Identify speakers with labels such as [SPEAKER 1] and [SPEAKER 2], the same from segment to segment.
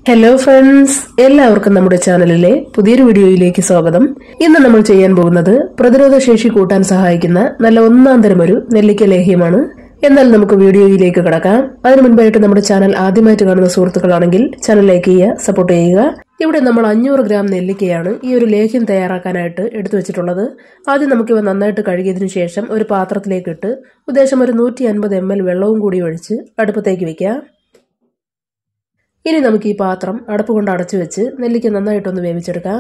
[SPEAKER 1] hello friends എല്ലാവർക്കും നമ്മുടെ ചാനലിലെ പുതിയൊരു വീഡിയോയിലേക്ക് സ്വാഗതം ഇന്ന് നമ്മൾ ചെയ്യാൻ പോകുന്നത് പ്രതിരോധ ശേഷി കൂട്ടാൻ സഹായിക്കുന്ന നല്ല ഒന്നാം തരം ഒരു നെല്ലിക്ക ലേഹ്യമാണ് എന്നാൽ നമുക്ക് വീഡിയോയിലേക്ക് കടക്കാം അതിനു മുൻപായിട്ട് നമ്മുടെ ചാനൽ ആദ്യമായിട്ട് കാണുന്ന സുഹൃത്തുക്കളാണെങ്കിൽ ചാനൽ ലൈക്ക് ചെയ്യുക സപ്പോർട്ട് ചെയ്യുക ഇവിടെ നമ്മൾ അഞ്ഞൂറ് ഗ്രാം നെല്ലിക്കയാണ് ഈ ഒരു ലേഹ്യം തയ്യാറാക്കാനായിട്ട് എടുത്തു വെച്ചിട്ടുള്ളത് ആദ്യം നമുക്കിവ നന്നായിട്ട് കഴുകിയതിനു ശേഷം ഒരു പാത്രത്തിലേക്ക് ഇട്ട് ഉദ്ദേശം ഒരു നൂറ്റി അൻപത് എം എൽ വെള്ളവും കൂടി ഒഴിച്ച് അടുപ്പത്തേക്ക് വെക്കാം ഇനി നമുക്ക് ഈ പാത്രം അടപ്പ് കൊണ്ട് അടച്ചു വെച്ച് നെല്ലിക്ക നന്നായിട്ടൊന്ന് വേവിച്ചെടുക്കാം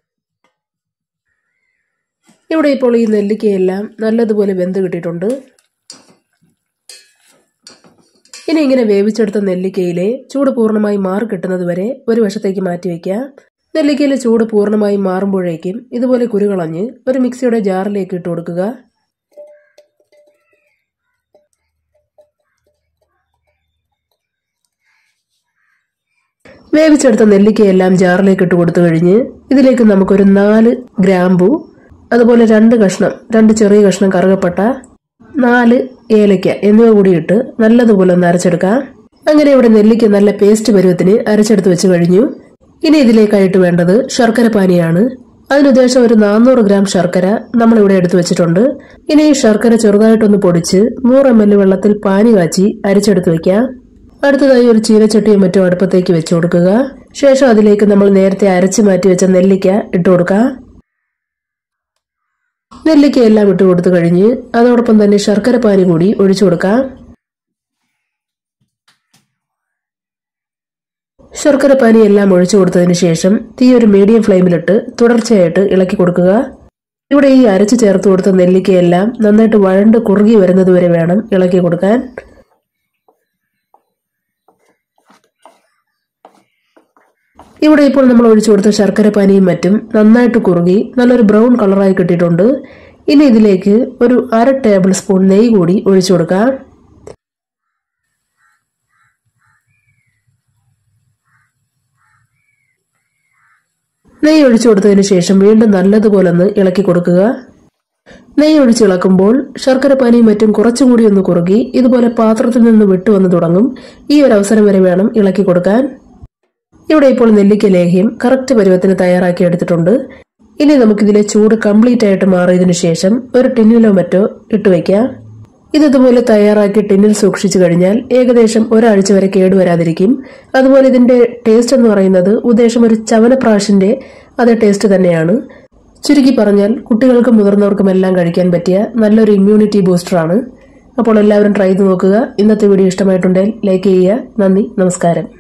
[SPEAKER 1] ഇവിടെ ഇപ്പോൾ ഈ നെല്ലിക്കയെല്ലാം നല്ലതുപോലെ വെന്ത് കിട്ടിയിട്ടുണ്ട് ഇനി ഇങ്ങനെ വേവിച്ചെടുത്ത നെല്ലിക്കയിലെ ചൂട് പൂർണ്ണമായി മാറി കിട്ടുന്നത് വരെ ഒരു വശത്തേക്ക് മാറ്റി വയ്ക്കുക നെല്ലിക്കയിലെ ചൂട് പൂർണ്ണമായി മാറുമ്പോഴേക്കും ഇതുപോലെ കുരുകളഞ്ഞ് ഒരു മിക്സിയുടെ ജാറിലേക്ക് ഇട്ട് കൊടുക്കുക വേവിച്ചെടുത്ത നെല്ലിക്കയെല്ലാം ജാറിലേക്ക് ഇട്ട് കൊടുത്തു കഴിഞ്ഞ് ഇതിലേക്ക് നമുക്കൊരു നാല് ഗ്രാമ്പു അതുപോലെ രണ്ട് കഷ്ണം രണ്ട് ചെറിയ കഷ്ണം കറുകപ്പട്ട നാല് ഏലയ്ക്ക എന്നിവ കൂടി ഇട്ട് നല്ലതുപോലെ ഒന്ന് അരച്ചെടുക്കാം അങ്ങനെ ഇവിടെ നെല്ലിക്ക നല്ല പേസ്റ്റ് പരുവത്തിന് അരച്ചെടുത്ത് വെച്ച് കഴിഞ്ഞു ഇനി ഇതിലേക്കായിട്ട് വേണ്ടത് ശർക്കര പാനിയാണ് അതിനുദ്ദേശം ഒരു നാനൂറ് ഗ്രാം ശർക്കര നമ്മളിവിടെ എടുത്തു വെച്ചിട്ടുണ്ട് ഇനി ഈ ശർക്കര ചെറുതായിട്ടൊന്ന് പൊടിച്ച് നൂറ് എം എൽ വെള്ളത്തിൽ പാനി കാച്ചി അരച്ചെടുത്ത് വെക്കാം അടുത്തതായി ഒരു ചീനച്ചട്ടിയോ മറ്റോ അടുപ്പത്തേക്ക് വെച്ചു കൊടുക്കുക ശേഷം അതിലേക്ക് നമ്മൾ നേരത്തെ അരച്ചു മാറ്റി വെച്ച നെല്ലിക്ക ഇട്ട് കൊടുക്കുക നെല്ലിക്ക എല്ലാം ഇട്ട് കൊടുത്തു കഴിഞ്ഞ് അതോടൊപ്പം തന്നെ ശർക്കര പാനി കൂടി ഒഴിച്ചു കൊടുക്കാം ശർക്കര പാനി എല്ലാം ഒഴിച്ചു കൊടുത്തതിന് ശേഷം തീ ഒരു മീഡിയം ഫ്ലെയിമിലിട്ട് തുടർച്ചയായിട്ട് ഇളക്കി കൊടുക്കുക ഇവിടെ ഈ അരച്ചു ചേർത്ത് കൊടുത്ത നെല്ലിക്കയെല്ലാം നന്നായിട്ട് വഴണ്ട് കുറുകി വരുന്നത് വരെ വേണം ഇളക്കി കൊടുക്കാൻ ഇവിടെ ഇപ്പോൾ നമ്മൾ ഒഴിച്ചു കൊടുത്ത ശർക്കര പാനിയും മറ്റും നന്നായിട്ട് കുറുകി നല്ലൊരു ബ്രൗൺ കളറായി കിട്ടിയിട്ടുണ്ട് ഇനി ഇതിലേക്ക് ഒരു അര ടേബിൾ സ്പൂൺ നെയ്യ് കൂടി ഒഴിച്ചു കൊടുക്കാം നെയ്യ് ഒഴിച്ചു കൊടുത്തതിന് ശേഷം വീണ്ടും നല്ലതുപോലെ ഒന്ന് ഇളക്കി കൊടുക്കുക നെയ്യ് ഒഴിച്ച് ഇളക്കുമ്പോൾ ശർക്കര പാനിയും മറ്റും കുറച്ചുകൂടി ഒന്ന് കുറുകി ഇതുപോലെ പാത്രത്തിൽ നിന്ന് വിട്ടു വന്ന് തുടങ്ങും ഈ ഒരു അവസരം വരെ വേണം ഇളക്കി കൊടുക്കാൻ ഇവിടെ ഇപ്പോൾ നെല്ലിക്ക ലേഹ്യം കറക്റ്റ് പരുവത്തിന് തയ്യാറാക്കി എടുത്തിട്ടുണ്ട് ഇനി നമുക്കിതിലെ ചൂട് കംപ്ലീറ്റ് ആയിട്ട് മാറിയതിനു ശേഷം ഒരു ടിന്നിലോ മറ്റോ ഇട്ടുവെക്കാം ഇത് ഇതുപോലെ തയ്യാറാക്കി ടിന്നിൽ സൂക്ഷിച്ചു കഴിഞ്ഞാൽ ഏകദേശം ഒരാഴ്ച വരെ കേടുവരാതിരിക്കും അതുപോലെ ഇതിന്റെ ടേസ്റ്റ് എന്ന് പറയുന്നത് ഉദ്ദേശം ഒരു ചവനപ്രാഷിന്റെ അതേ ടേസ്റ്റ് തന്നെയാണ് ചുരുക്കി പറഞ്ഞാൽ കുട്ടികൾക്കും മുതിർന്നവർക്കും എല്ലാം കഴിക്കാൻ പറ്റിയ നല്ലൊരു ഇമ്മ്യൂണിറ്റി ബൂസ്റ്ററാണ് അപ്പോൾ എല്ലാവരും ട്രൈ ചെയ്ത് നോക്കുക ഇന്നത്തെ വീഡിയോ ഇഷ്ടമായിട്ടുണ്ടെങ്കിൽ ലൈക്ക് ചെയ്യുക നന്ദി നമസ്കാരം